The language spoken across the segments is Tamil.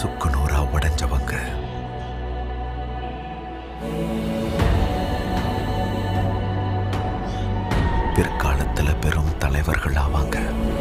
சுக்குநூறா உடைஞ்சவங்க பிற்காலத்துல பெரும் தலைவர்கள் ஆவாங்க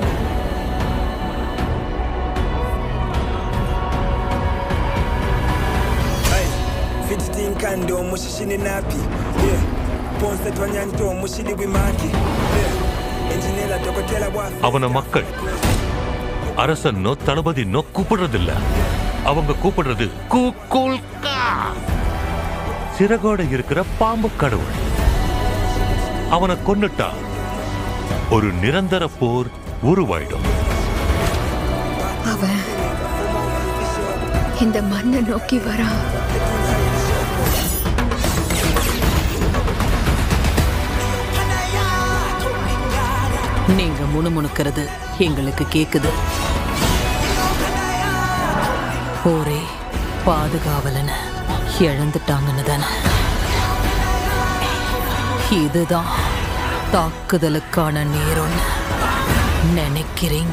Hey, fifteen kando mushishini napi yeah. ponse twanyanto mushili wimaki yeah. enjinela dokotela wa அவன மக்கள் அரசன்னோ தளபதினோ கூப்பிடுறதில்ல அவங்க கூப்பிடுறது கூக்குல்கா சிறகோட இருக்கிற பாம்பு கடவுள் அவனை கொன்னுட்டா ஒரு நிரந்தர போர் உருவாயிடும் அவன் இந்த மண்ணை நோக்கி வரான் நீங்க முணுமுணுக்கிறது எங்களுக்கு கேக்குது ஒரே பாதுகாவலன இழந்துட்டாங்கன்னு தானே இதுதான் தாக்குதலுக்கான நேரம்னு நினைக்கிறீங்க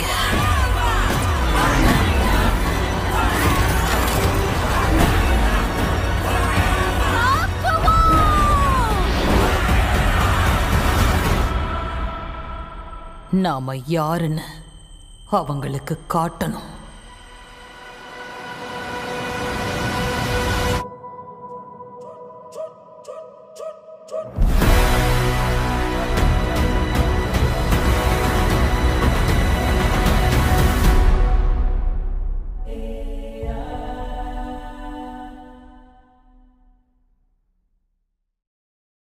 நாம யாருன்னு அவங்களுக்கு காட்டணும்